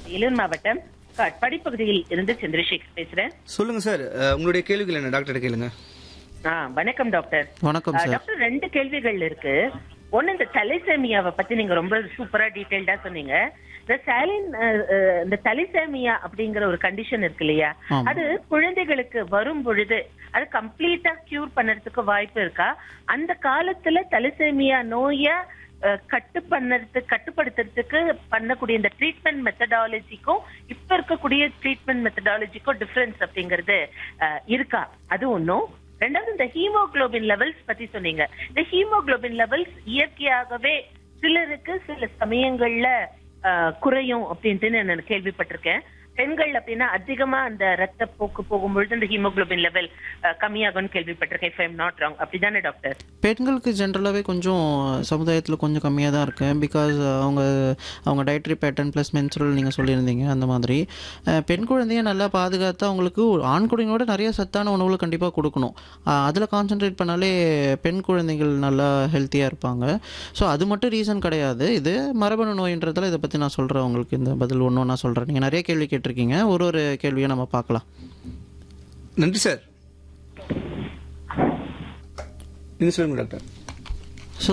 வேலூர் மாவட்டம் காட்பாடி பகுதியில் இருந்து சந்திரசேகர் பேசுறேன் சொல்லுங்க சார் அஹ், உங்களுடைய கேள்விகள் என்ன டாக்டர் கேளுங்க ஆ, வணக்கம் டாக்டர் வணக்கம் ஆ, சார் டாக்டர் ரெண்டு கேள்விகள் இருக்கு ஒண்ணு இந்த தலிசேமியாவை பத்தி நீங்க ரொம்ப சூப்பரா டீடைல்டா சொன்னீங்க இந்த சாலின் அஹ், அஹ், இந்த தலிசேமியா அப்படிங்கிற ஒரு கண்டிஷன் இருக்கு இல்லையா ஆமா. அது குழந்தைகளுக்கு வரும் பொழுது அது கம்ப்ளீட்டா கியூர் பண்ணறதுக்கு வாய்ப்பு இருக்கா அந்த காலத்துல தலிசேமியா நோய அஹ், கட்டு பண்ணறது கட்டுப்படுத்துறதுக்கு பண்ணக்கூடிய இந்த ட்ரீட்மெண்ட் மெத்தடாலஜிக்கும் இப்ப இருக்கக்கூடிய ட்ரீட்மெண்ட் மெத்தடாலஜிக்கும் டிஃபரன்ஸ் அப்படிங்கிறது அஹ், இருக்கா அது ஒண்ணும் ரெண்டாவது இந்த ஹீமோகுளோபின் லெவல்ஸ் பத்தி சொன்னீங்க இந்த ஹீமோகுளோபின் லெவல்ஸ் இயற்கையாகவே சிலருக்கு சில சமயங்கள்ல ஆஹ், குறையும் அப்படின்ட்டு நான் கேள்விப்பட்டிருக்கேன் பெண்கள் அப்படின்னா அதிகமா அந்த ரத்த போக்கு போகும்பொழுது இந்த ஹீமோகுளோபின் லெவல் கம்மியாகும்னு கேள்விப்பட்டிருக்கேன் if I am not wrong அப்படிதானே டாக்டர் பெண்களுக்கு ஜென்ரலாகவே கொஞ்சம் சமுதாயத்தில் கொஞ்சம் கம்மியாக தான் இருக்கு பிகாஸ் அவங்க அவங்க டயட்ரி பேட்டர்ன் ப்ளஸ் மென்சுரல் நீங்கள் சொல்லியிருந்தீங்க அந்த மாதிரி அஹ், பெண் குழந்தைய நல்லா பாதுகாத்து அவங்களுக்கு ஆண் குழந்தையோட நிறைய சத்தான உணவுகளை கண்டிப்பாக கொடுக்கணும் அதில் கான்சென்ட்ரேட் பண்ணாலே பெண் குழந்தைகள் நல்லா ஹெல்த்தியாக இருப்பாங்க ஸோ அது மட்டும் ரீசன் கிடையாது இது மரபணு நோயின்றதால இதை பற்றி நான் சொல்கிறேன் உங்களுக்கு இந்த பதில் ஒன்று ஒன்றா சொல்கிறேன் நீங்கள் நிறைய கேள்வி கேட்டிருக்கீங்க ஒரு ஒரு கேள்வியை நம்ம பார்க்கலாம் நன்றி சார் நீங்க சொல்லுங்க டாக்டர் ஸோ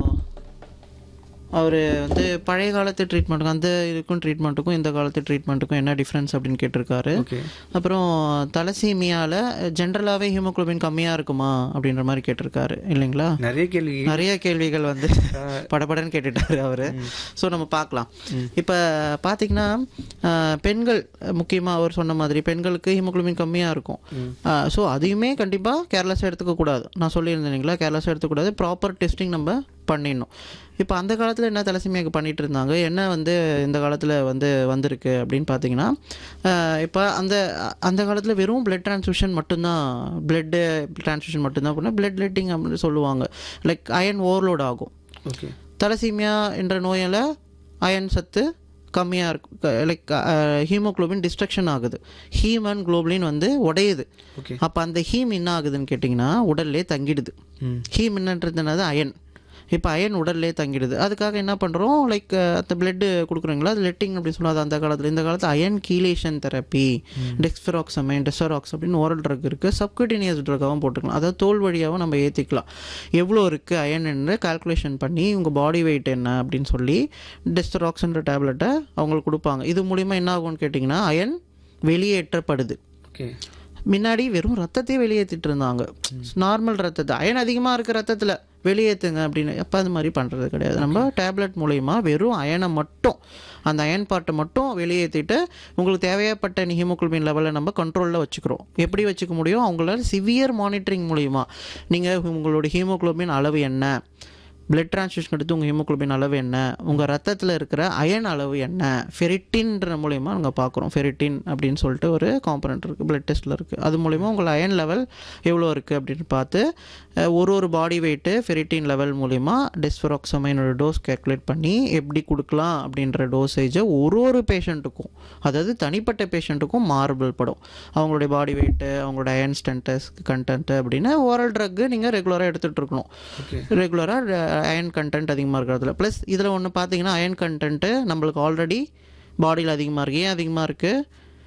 அவர் வந்து பழைய காலத்து ட்ரீட்மெண்ட்டுக்கும் அந்த இதுக்கும் ட்ரீட்மெண்ட்டுக்கும் இந்த காலத்து ட்ரீட்மெண்ட்டுக்கும் என்ன டிஃப்ரென்ஸ் அப்படின்னு கேட்டிருக்காரு ஓகே அப்புறம் தலசீமியாவில் ஜென்ரலாகவே ஹீமோகுளோபின் கம்மியாக இருக்குமா அப்படின்ற மாதிரி கேட்டிருக்காரு இல்லைங்களா நிறைய கேள்வி நிறைய கேள்விகள் வந்து படபடன்னு கேட்டுட்டாரு அவரு ஸோ நம்ம பார்க்கலாம் இப்போ பார்த்தீங்கன்னா அஹ், பெண்கள் முக்கியமாக அவர் சொன்ன மாதிரி பெண்களுக்கு ஹீமோகுளோபின் கம்மியாக இருக்கும் ஸோ அதையுமே கண்டிப்பாக கேர்லெஸ்ஸாக எடுத்துக்க கூடாது நான் சொல்லியிருந்தேன் இல்லைங்களா கேர்லெஸ்ஸாக எடுத்துக்கூடாது ப்ராப்பர் டெஸ்டிங் நம்ம பண்ணிடணும் இப்போ அந்த காலத்தில் என்ன தலசிமியாக்கு பண்ணிட்டு இருந்தாங்க என்ன வந்து இந்த காலத்தில் வந்து வந்திருக்கு அப்படின்னு பார்த்தீங்கன்னா இப்போ அந்த அந்த காலத்தில் வெறும் பிளட் டிரான்ஸ்ஃபியூஷன் மட்டும்தான் பிளட்டு டிரான்ஸ்ஃபியூஷன் மட்டும்தான் பண்ணால் பிளட் லெட்டிங் அப்படின்னு சொல்லுவாங்க லைக் அயன் ஓவர்லோட் ஆகும் ஓகே தலசீமியா என்ற நோயால் அயன் சத்து கம்மியாக இருக்கும் லைக் ஹீமோகுளோபின் டிஸ்ட்ரக்ஷன் ஆகுது ஹீம் அண்ட் குளோபின் வந்து உடையுது ஓகே அப்போ அந்த ஹீம் என்ன ஆகுதுன்னு கேட்டிங்கன்னா உடல்லே தங்கிடுது ம் ஹீம் என்னன்றது அயன் இப்போ அயன் உடல்லே தங்கிடுது அதுக்காக என்ன பண்ணுறோம் லைக் அந்த பிளட்டு கொடுக்குறீங்களா அது லெட்டிங் அப்படி சொல்லாது அந்த காலத்தில் இந்த காலத்தில் iron chelation therapy desferrioxamine Desirox அப்படின்னு ஓரல் ட்ரக் இருக்குது சப்கட்டினியஸ் ட்ரக்காகவும் போட்டுக்கலாம் அதாவது தோல் வழியாகவும் நம்ம ஏற்றிக்கலாம் எவ்வளோ இருக்குது அயன் என்று கால்குலேஷன் பண்ணி உங்கள் பாடி வெயிட் என்ன அப்படின்னு சொல்லி டெஸ்டராக்ஸ்ன்ற டேப்லெட்டை அவங்களுக்கு கொடுப்பாங்க இது மூலிமா என்ன ஆகும்னு கேட்டிங்கன்னா அயன் வெளியேற்றப்படுது ஓகே முன்னாடி வெறும் ரத்தத்தையே வெளியேற்றிட்டு இருந்தாங்க நார்மல் ரத்தத்தை அயன் அதிகமாக இருக்க ரத்தத்தில் வெளியேற்றுங்க அப்படின்னு அப்போ அது மாதிரி பண்ணுறது கிடையாது நம்ம டேப்லெட் மூலயமா வெறும் அயனை மட்டும் அந்த அயன் பார்ட்டை மட்டும் வெளியேற்றிட்டு உங்களுக்கு தேவைப்பட்ட ஹீமோகுளோபின் லெவலை நம்ம கண்ட்ரோலில் வச்சுக்கிறோம் எப்படி வச்சுக்க முடியும் அவங்களால சிவியர் மானிட்டரிங் மூலிமா நீங்கள் உங்களோட ஹீமோகுளோபின் அளவு என்ன பிளட் டிரான்ஸ்ஃபியூஷன் எடுத்து உங்கள் ஹீமோகுளோபின் அளவு என்ன உங்கள் ரத்தத்தில் இருக்கிற அயன் அளவு என்ன ஃபெரிட்டின்ற மூலிமா நாங்கள் பார்க்குறோம் ஃபெரிட்டின் அப்படின்னு சொல்லிட்டு ஒரு காம்பனண்ட் இருக்குது பிளட் டெஸ்ட்டில் இருக்குது அது மூலிமா உங்கள் அயன் லெவல் எவ்வளோ இருக்குது அப்படின்னு பார்த்து அஹ், ஒரு ஒரு பாடி வெயிட்டு ஃபெரிட்டின் லெவல் மூலிமா டெஸ்ஃபெராக்சமைனோட டோஸ் கேல்குலேட் பண்ணி எப்படி கொடுக்கலாம் அப்படின்ற டோசேஜை ஒரு ஒரு பேஷண்ட்டுக்கும் அதாவது தனிப்பட்ட பேஷண்ட்டுக்கும் மாறுபல் படும் அவங்களுடைய பாடி வெயிட்டு அவங்களோட அயன் ஸ்டென்டஸ் கண்டென்ட் அப்படின்னு ஓரல் ட்ரக்கு நீங்கள் ரெகுலராக எடுத்துகிட்டு இருக்கணும் ஓகே ரெகுலராக அயன் கண்டென்ட் அதிகமாக இருக்கிறதுல ப்ளஸ் இதில் ஒன்று பார்த்தீங்கன்னா அயன் கண்டென்ட்டு நம்மளுக்கு ஆல்ரெடி பாடியில் அதிகமாக இருக்குது ஏன் அதிகமாக இருக்குது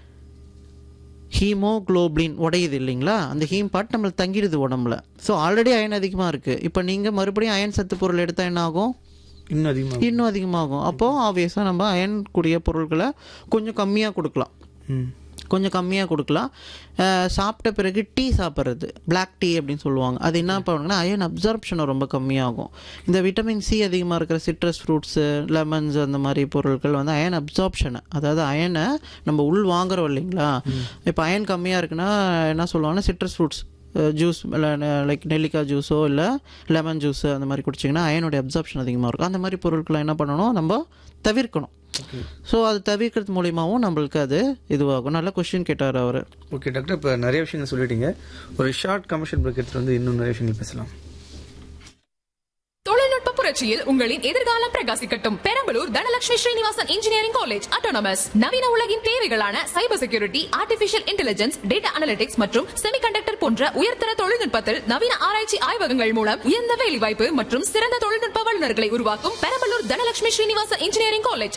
ஹீமோகுளோபின் உடையுது இல்லைங்களா அந்த ஹீம் பார்ட் நம்மளுக்கு தங்கிடுது உடம்புல ஸோ ஆல்ரெடி அயன் அதிகமாக இருக்குது இப்போ நீங்கள் மறுபடியும் அயன் சத்து பொருள் எடுத்தால் என்ன ஆகும் இன்னும் அதிகமாக இன்னும் அதிகமாகும் அப்போது ஆப்வியஸாக நம்ம அயன் கூடிய பொருட்களை கொஞ்சம் கம்மியாக கொடுக்கலாம் ம் கொஞ்சம் கம்மியாக கொடுக்கலாம் அஹ் சாப்பிட்ட பிறகு டீ சாப்பிட்றது Black டீ அப்படின்னு சொல்லுவாங்க அது என்ன பண்ணுங்கன்னா அயன் அப்சார்ப்ஷன் ரொம்ப கம்மியாகும் இந்த விட்டமின் சி அதிகமாக இருக்கிற சிட்ரஸ் ஃப்ரூட்ஸு லெமன்ஸ் அந்த மாதிரி பொருட்கள் வந்து அயன் அப்சார்ப்ஷனை அதாவது அயனை நம்ம உள் வாங்குறோம் இல்லைங்களா இப்போ அயன் கம்மியாக இருக்குன்னா என்ன சொல்லுவாங்கன்னா சிட்ரஸ் ஃப்ரூட்ஸ் ஜூஸ் லைக் நெல்லிக்காய் ஜூஸோ இல்லை லெமன் ஜூஸ் அந்த மாதிரி குடிச்சிங்கன்னா அயனுடைய அப்சார்ப்ஷன் அதிகமாக இருக்கும் அந்த மாதிரி பொருட்களை என்ன பண்ணணும் நம்ம தவிர்க்கணும் ஓகே ஸோ அது தவிர்க்கிறது மூலியமாகவும் நம்மளுக்கு அது இதுவாகும் நல்ல கொஸ்டின் கேட்டார் அவர் ஓகே டாக்டர் இப்போ நிறைய விஷயங்கள் சொல்லிட்டீங்க ஒரு ஷார்ட் கமர்ஷியல் பிரேக் எடுத்துட்டு வந்து இன்னும் நிறைய விஷயங்கள் பேசலாம் தொழில்நுட்ப புரட்சியில் உங்களின் எதிர்காலம் பிரகாசிக்கட்டும் Perambalur Dhanalakshmi Srinivasan engineering college autonomous நவீன உலகின் தேவைகளான cyber security artificial intelligence data analytics மற்றும் செமிகண்டக்டர் போன்ற உயர்தர தொழில்நுட்பத்தில் நவீன ஆராய்ச்சி ஆய்வகங்கள் மூலம் உயர்ந்த வேலைவாய்ப்பு மற்றும் சிறந்த தொழில்நுட்ப வல்லுநர்களை உருவாக்கும் பெரம்பலூர் தனலட்சுமி ஸ்ரீனிவாசன் இன்ஜினியரிங் காலேஜ்